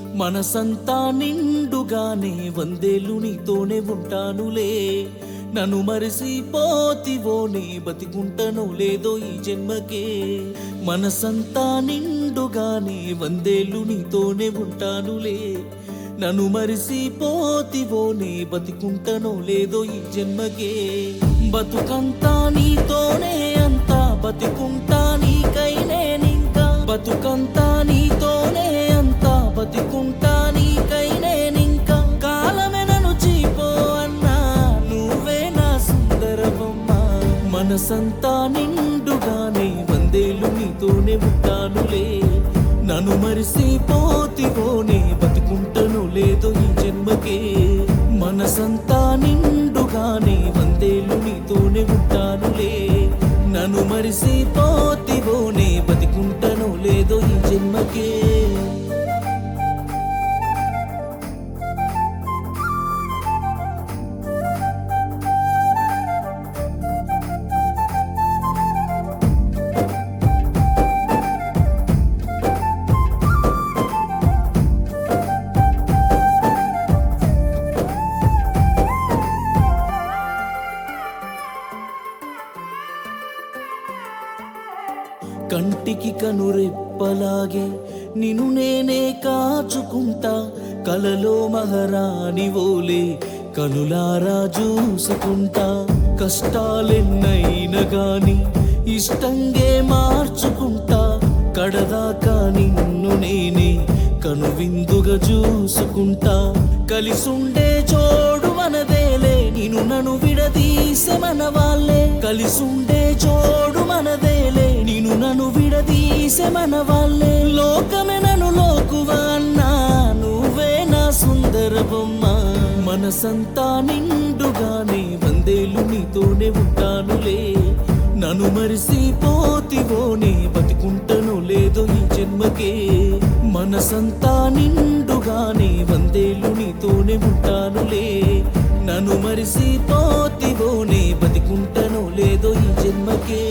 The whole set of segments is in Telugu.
మనసంతా నిండుగానే వందేళ్ళు నీతోనే ఉంటానులే నన్ను మరిసిపోతివో నీ బతికుంటనో లేదో ఈ జన్మకే మనసంతా నిండుగానే వందేళ్ళు నీతోనే ఉంటానులే నన్ను మరిసిపోతివో నీ బతికుంటనో లేదో ఈ జన్మకే బతుకంతా నీతోనే అంతా బతికుంటా నీకై నేనింకా బతుకంతా నీతోనే అంతా బతికుంటా నీకై నేనింకా కాలమే నన్ను చీపో అన్నా నువ్వే నా సుందరబొమ్మ మనసంతా నిండుగానే వందేళ్ళు నీతోనే ఉంటానులే నన్ను మరిసిపోతివోనే బతుకుంటను లేదో ఈ జన్మకే మనసంతా నిండుగానే వందేళ్ళు నీతోనే ఉంటానులే నన్ను మరిసిపోతివోనే బతికుంటను లేదో ఈ జన్మకే కంటికి కనురెప్పలాగే నిన్ను నేనే కాచుకుంటా కలలో మహారాణి ఓలే కనులారా చూసుకుంటా కష్టాలెన్నైనా గాని ఇష్టంగే మార్చుకుంటా కడదాకా నిన్ను నేనే కనువిందుగా చూసుకుంటా కలిసుండే చోడు మనదేలే నిన్ను నన్ను విడదీసే మన వాళ్ళే కలిసుండే చోడు మనదేలే నిన్ను నన్ను విడదీసే మన వాళ్ళే లోకమే నన్ను లోకువా అన్నా నువ్వే నా సుందర బొమ్మ మనసంతా నిండుగానే వందేళ్ళు నీతోనే ఉంటానులే నన్ను మరిసిపోతివోనే బతికుంటను లేదో ఈ జన్మకే మనసంతా నిండుగానే వందేళ్ళు నీతోనే ఉంటానులే నన్ను మరిసిపోతివోనే బతికుంటను లేదో ఈ జన్మకే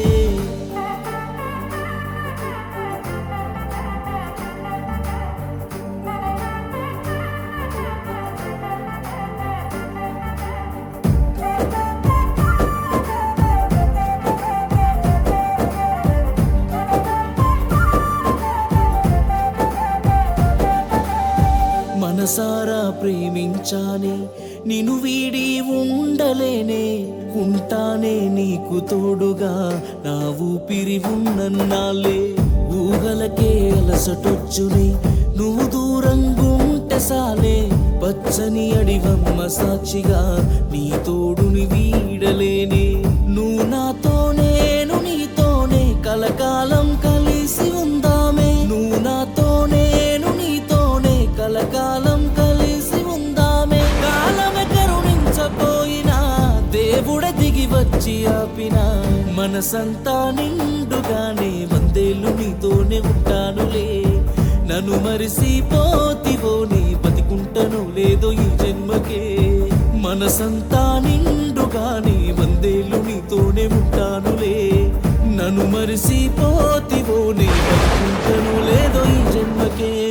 మనసారా ప్రేమించానే నిన్ను వీడి ఉండలేనే ఉంటానే నీకు తోడుగా నా ఊపిరి ఉన్నన్నాలే ఊహలకే అలసటొచ్చునే నువ్వు దూరంగుంటే సాలే పచ్చని అడివమ్మ సాక్షిగా నీ తోడుని వీడలేనే నువ్వు నాతో నేను నీతోనే కలకాలం కలిసి ఉందామే నువ్వు నాతో నేను నీతోనే కలకాలం కలిసి ఉందామే కాలమే కరుణించపోయినా దేవుడే దిగి వచ్చి ఆపిన మనసంతా నిండుగానే వందేళ్ళు నీతోనే ఉంటానులే నన్ను మరిసిపోతివోని బతికుంటను లేదో ఈ జన్మకే మనసంతా నిండుగానే వందేళ్ళు నీతోనే ఉంటానులే నన్ను మరిసిపోతివోని బతికుంటను లేదో ఈ జన్మకే